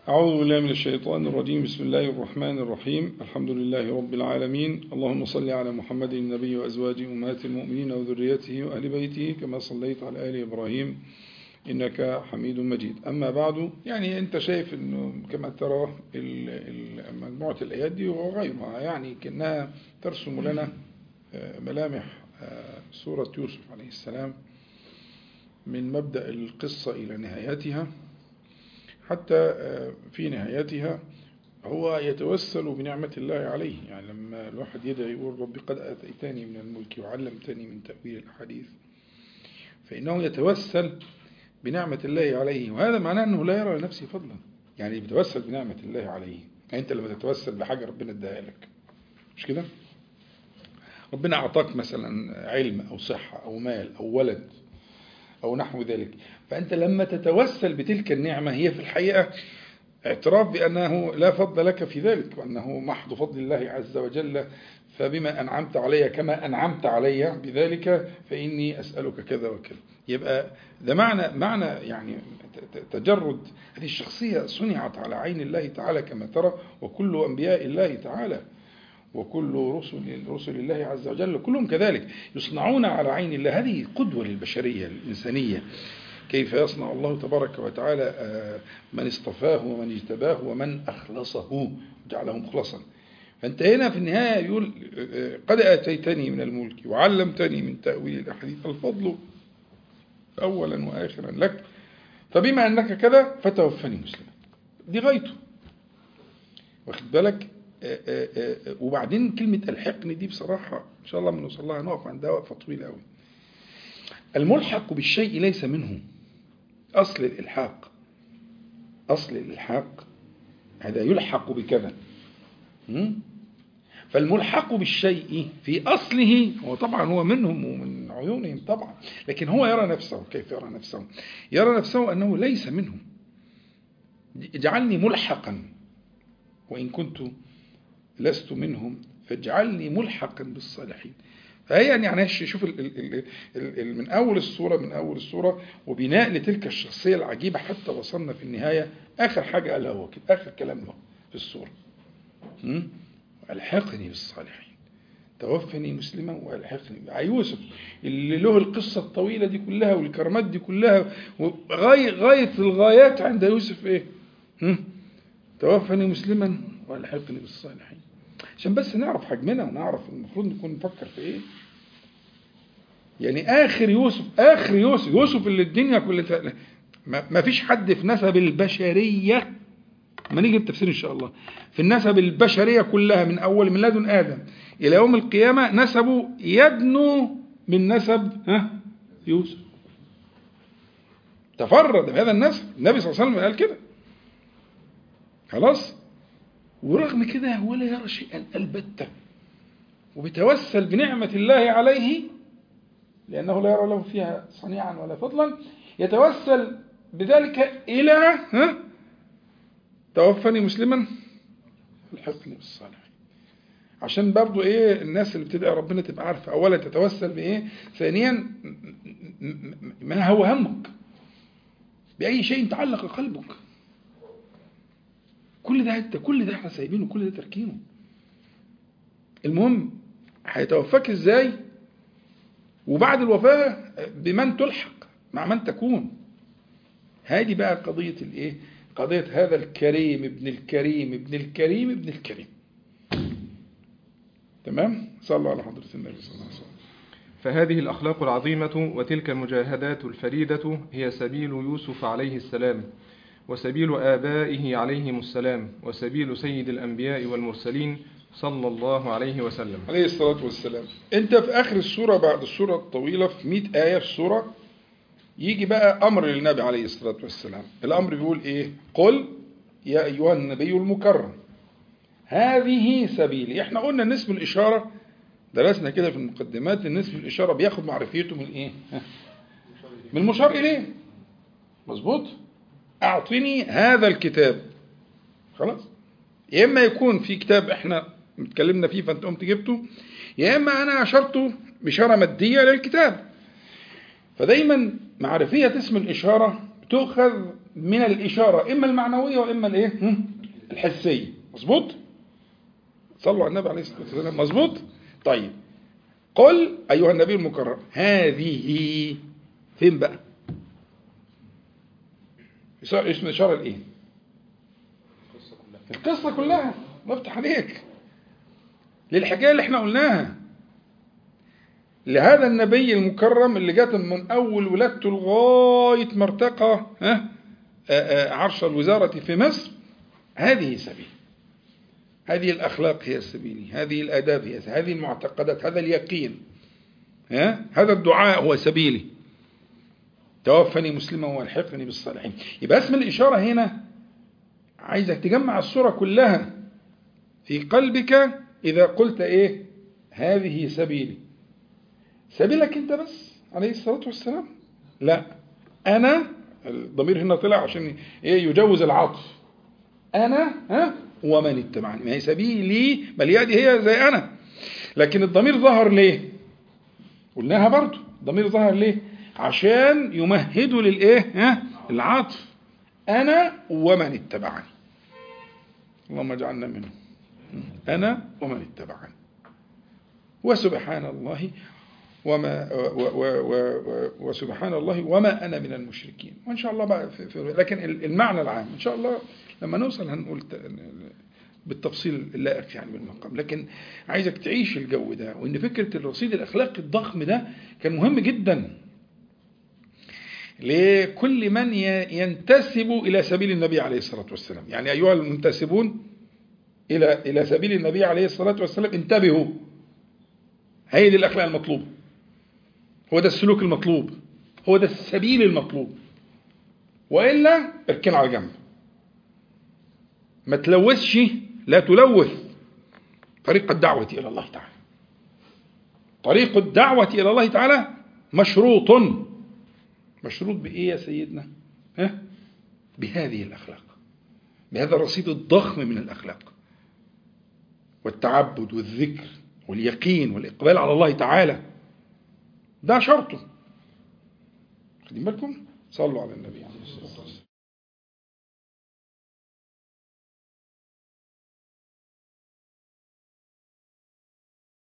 أعوذ بالله من الشيطان الرجيم بسم الله الرحمن الرحيم الحمد لله رب العالمين اللهم صل على محمد النبي وأزواجه أمهات المؤمنين وذريته وأهل بيته كما صليت على آل إبراهيم إنك حميد مجيد أما بعد يعني أنت شايف أنه كما ترى مجموعة الآيات دي وغيرها يعني كأنها ترسم لنا ملامح سورة يوسف عليه السلام من مبدأ القصة إلى نهايتها حتى في نهايتها هو يتوسل بنعمة الله عليه يعني لما الواحد يدعي يقول ربي قد أتيتني من الملك وعلمتني من تأويل الحديث فإنه يتوسل بنعمة الله عليه وهذا معناه أنه لا يرى لنفسه فضلا يعني بيتوسل بنعمة الله عليه يعني أنت لما تتوسل بحاجة ربنا اداها لك مش كده ربنا أعطاك مثلا علم أو صحة أو مال أو ولد أو نحو ذلك فأنت لما تتوسل بتلك النعمة هي في الحقيقة اعتراف بأنه لا فضل لك في ذلك وأنه محض فضل الله عز وجل فبما أنعمت علي كما أنعمت علي بذلك فإني أسألك كذا وكذا يبقى ده معنى معنى يعني تجرد هذه الشخصية صنعت على عين الله تعالى كما ترى وكل أنبياء الله تعالى وكل رسل رسل الله عز وجل كلهم كذلك يصنعون على عين الله هذه قدوة للبشرية الإنسانية كيف يصنع الله تبارك وتعالى من اصطفاه ومن اجتباه ومن أخلصه جعله مخلصا فأنت هنا في النهاية يقول قد أتيتني من الملك وعلمتني من تأويل الأحاديث الفضل أولا وآخرا لك فبما أنك كذا فتوفني مسلما دي غايته واخد بالك وبعدين كلمة الحقني دي بصراحة إن شاء الله من نوصل لها نقف عندها وقفة طويلة أوي الملحق بالشيء ليس منه أصل الإلحاق أصل الإلحاق هذا يلحق بكذا فالملحق بالشيء في أصله هو طبعا هو منهم ومن عيونهم طبعا لكن هو يرى نفسه كيف يرى نفسه يرى نفسه أنه ليس منهم اجعلني ملحقا وإن كنت لست منهم فاجعلني ملحقا بالصالحين فهي يعني شوف ال ال ال من أول الصورة من أول الصورة وبناء لتلك الشخصية العجيبة حتى وصلنا في النهاية آخر حاجة قالها هو كده آخر كلام له في الصورة ألحقني بالصالحين توفني مسلما وألحقني يوسف اللي له القصة الطويلة دي كلها والكرامات دي كلها غاية, غاية الغايات عند يوسف إيه توفني مسلما وألحقني بالصالحين عشان بس نعرف حجمنا ونعرف المفروض نكون نفكر في ايه يعني اخر يوسف اخر يوسف يوسف اللي الدنيا كلها ما فيش حد في نسب البشريه ما نيجي التفسير ان شاء الله في النسب البشريه كلها من اول من لدن ادم الى يوم القيامه نسبه يدنو من نسب ها يوسف تفرد بهذا النسب النبي صلى الله عليه وسلم قال كده خلاص ورغم كده ولا يرى شيئا البتة وبيتوسل بنعمة الله عليه لأنه لا يرى له فيها صنيعا ولا فضلا يتوسل بذلك إلى ها توفني مسلما الحقني بالصالحين عشان برضو ايه الناس اللي بتدعي ربنا تبقى عارفه اولا تتوسل بايه ثانيا ما هو همك باي شيء تعلق قلبك كل ده انت كل ده احنا سايبينه كل ده تركينه المهم هيتوفاك ازاي وبعد الوفاة بمن تلحق مع من تكون هذه بقى قضية الايه قضية هذا الكريم ابن الكريم ابن الكريم ابن الكريم تمام صلى الله على حضرة النبي صلى الله عليه وسلم فهذه الأخلاق العظيمة وتلك المجاهدات الفريدة هي سبيل يوسف عليه السلام وسبيل آبائه عليهم السلام وسبيل سيد الأنبياء والمرسلين صلى الله عليه وسلم عليه الصلاة والسلام انت في آخر السورة بعد السورة الطويلة في 100 آية في السورة يجي بقى أمر للنبي عليه الصلاة والسلام الأمر بيقول إيه قل يا أيها النبي المكرم هذه سبيلي احنا قلنا ان اسم الإشارة درسنا كده في المقدمات ان اسم الإشارة بياخد معرفيته من إيه من المشار إليه مظبوط أعطني هذا الكتاب خلاص يا إما يكون في كتاب إحنا اتكلمنا فيه فأنت قمت جبته يا إما أنا أشرته بإشارة مادية للكتاب فدايما معرفية اسم الإشارة تؤخذ من الإشارة إما المعنوية وإما الإيه؟ هم؟ الحسية مظبوط؟ صلوا على النبي عليه الصلاة والسلام مظبوط؟ طيب قل أيها النبي المكرم هذه فين بقى؟ اسم الإشارة لإيه؟ القصة كلها الله يفتح عليك للحكاية اللي احنا قلناها لهذا النبي المكرم اللي جات من أول ولادته لغاية ما ارتقى ها عرش الوزارة في مصر هذه سبيل هذه الأخلاق هي السبيل هذه الآداب هي سبيل. هذه المعتقدات هذا اليقين ها هذا الدعاء هو سبيلي توفني مسلما والحقني بالصالحين يبقى اسم الإشارة هنا عايزك تجمع الصورة كلها في قلبك إذا قلت إيه هذه سبيلي سبيلك أنت بس عليه الصلاة والسلام لا أنا الضمير هنا طلع عشان إيه يجوز العطف أنا ها ومن اتبعني ما هي سبيلي بل يدي هي زي أنا لكن الضمير ظهر ليه قلناها برضو الضمير ظهر ليه عشان يمهدوا للإيه ها العطف أنا ومن اتبعني اللهم اجعلنا منهم أنا ومن اتبعني وسبحان الله وما و و و وسبحان الله وما أنا من المشركين وإن شاء الله بقى في في لكن المعنى العام إن شاء الله لما نوصل هنقول بالتفصيل اللائق يعني بالمقام لكن عايزك تعيش الجو ده وإن فكرة الرصيد الأخلاقي الضخم ده كان مهم جدا لكل من ينتسب إلى سبيل النبي عليه الصلاة والسلام يعني أيها المنتسبون إلى إلى سبيل النبي عليه الصلاة والسلام انتبهوا هي دي الأخلاق المطلوبة هو ده السلوك المطلوب هو ده السبيل المطلوب وإلا اركن على جنب ما تلوثش لا تلوث طريق الدعوة إلى الله تعالى طريق الدعوة إلى الله تعالى مشروط مشروط بإيه يا سيدنا ها؟ بهذه الأخلاق بهذا الرصيد الضخم من الأخلاق والتعبد والذكر واليقين والإقبال على الله تعالى ده شرطه خدين بالكم صلوا على النبي عليه الصلاة والسلام